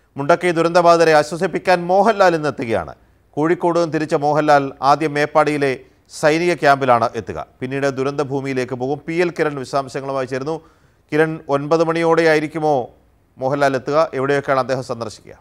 മുണ്ടക്കൈ ദുരന്തബാധിതരെ ആശ്വസിപ്പിക്കാൻ മോഹൻലാൽ ഇന്ന് എത്തുകയാണ് കോഴിക്കോട് നിന്ന് തിരിച്ച മോഹൻലാൽ ആദ്യം മേപ്പാടിയിലെ സൈനിക ക്യാമ്പിലാണ് എത്തുക പിന്നീട് ദുരന്ത ഭൂമിയിലേക്ക് പോകും പി എൽ കിരൺ വിശദാംശങ്ങളുമായി ചേരുന്നു കിരൺ ഒൻപത് മണിയോടെ ആയിരിക്കുമോ മോഹൻലാൽ എത്തുക എവിടെയൊക്കെയാണ് അദ്ദേഹം സന്ദർശിക്കുക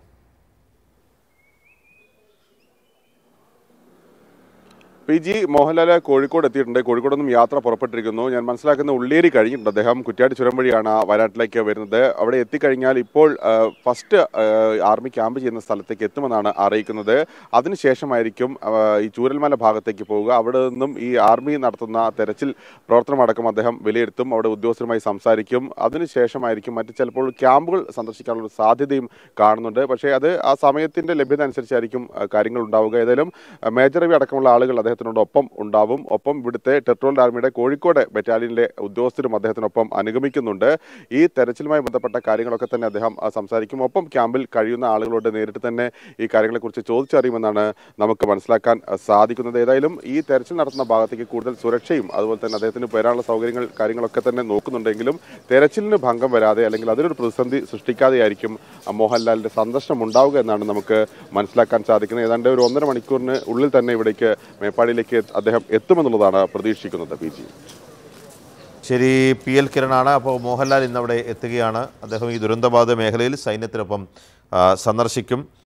പി ജി മോഹൻലാൽ കോഴിക്കോട് എത്തിയിട്ടുണ്ട് കോഴിക്കോട് നിന്നും യാത്ര പുറപ്പെട്ടിരിക്കുന്നു ഞാൻ മനസ്സിലാക്കുന്ന ഉള്ളേരി കഴിഞ്ഞിട്ടുണ്ട് അദ്ദേഹം കുറ്റ്യാടി ചുരം വഴിയാണ് വയനാട്ടിലേക്ക് വരുന്നത് അവിടെ എത്തിക്കഴിഞ്ഞാൽ ഇപ്പോൾ ആ, ഫസ്റ്റ് ആ, ആർമി ക്യാമ്പ് ചെയ്യുന്ന സ്ഥലത്തേക്ക് എത്തുമെന്നാണ് അറിയിക്കുന്നത് അതിനുശേഷമായിരിക്കും ആ, ഈ ചൂരൽമല ഭാഗത്തേക്ക് പോവുക അവിടെ നിന്നും ഈ ആർമി നടത്തുന്ന തെരച്ചിൽ പ്രവർത്തനമടക്കം അദ്ദേഹം വിലയിരുത്തും അവിടെ ഉദ്യോഗസ്ഥരുമായി സംസാരിക്കും അതിനുശേഷമായിരിക്കും മറ്റ് ചിലപ്പോൾ ക്യാമ്പുകൾ സന്ദർശിക്കാനുള്ള സാധ്യതയും കാണുന്നുണ്ട് പക്ഷേ അത് ആ സമയത്തിന്റെ ലഭ്യത അനുസരിച്ചായിരിക്കും ആ, കാര്യങ്ങൾ ഉണ്ടാവുക ഏതായാലും ആ, മേജർ രവി അടക്കമുള്ള ആളുകൾ അദ്ദേഹത്തിനോടൊപ്പം ഉണ്ടാവും ഒപ്പം ഇവിടുത്തെ ടെട്രോൾ ആർമിയുടെ കോഴിക്കോട് ബറ്റാലിയനിലെ ഉദ്യോഗസ്ഥരും അദ്ദേഹത്തിനൊപ്പം അനുഗമിക്കുന്നുണ്ട് ഈ തെരച്ചിലുമായി ബന്ധപ്പെട്ട കാര്യങ്ങളൊക്കെ തന്നെ അദ്ദേഹം ആ, സംസാരിക്കും ഒപ്പം ക്യാമ്പിൽ കഴിയുന്ന ആളുകളോട് നേരിട്ട് തന്നെ ഈ കാര്യങ്ങളെക്കുറിച്ച് ചോദിച്ചറിയുമെന്നാണ് നമുക്ക് മനസ്സിലാക്കാൻ ആ, സാധിക്കുന്നത് ഏതായാലും ഈ തെരച്ചിൽ നടത്തുന്ന ഭാഗത്തേക്ക് കൂടുതൽ സുരക്ഷയും അതുപോലെ തന്നെ അദ്ദേഹത്തിന് വരാനുള്ള സൗകര്യങ്ങൾ കാര്യങ്ങളൊക്കെ തന്നെ നോക്കുന്നുണ്ടെങ്കിലും തെരച്ചിലിന് ഭംഗം വരാതെ അല്ലെങ്കിൽ അതിനൊരു പ്രതിസന്ധി സൃഷ്ടിക്കാതെയായിരിക്കും ആ, മോഹൻലാലിന്റെ സന്ദർശനം ഉണ്ടാവുക എന്നാണ് നമുക്ക് മനസ്സിലാക്കാൻ സാധിക്കുന്നത് ഏതാണ്ട് ഒരു ഒന്നര മണിക്കൂറിന് ഉള്ളിൽ തന്നെ ഇവിടേക്ക് മേപ്പാടിയിലേക്ക് അദ്ദേഹം എത്തുമെന്നുള്ളതാണ് പ്രതീക്ഷിക്കുന്നത് പി ജി ശരി പി എൽ കിരണാണ് അപ്പോൾ മോഹൻലാൽ ഇന്നവിടെ എത്തുകയാണ് അദ്ദേഹം ഈ ദുരന്തബാധിത മേഖലയിൽ സൈന്യത്തിനൊപ്പം ആ, സന്ദർശിക്കും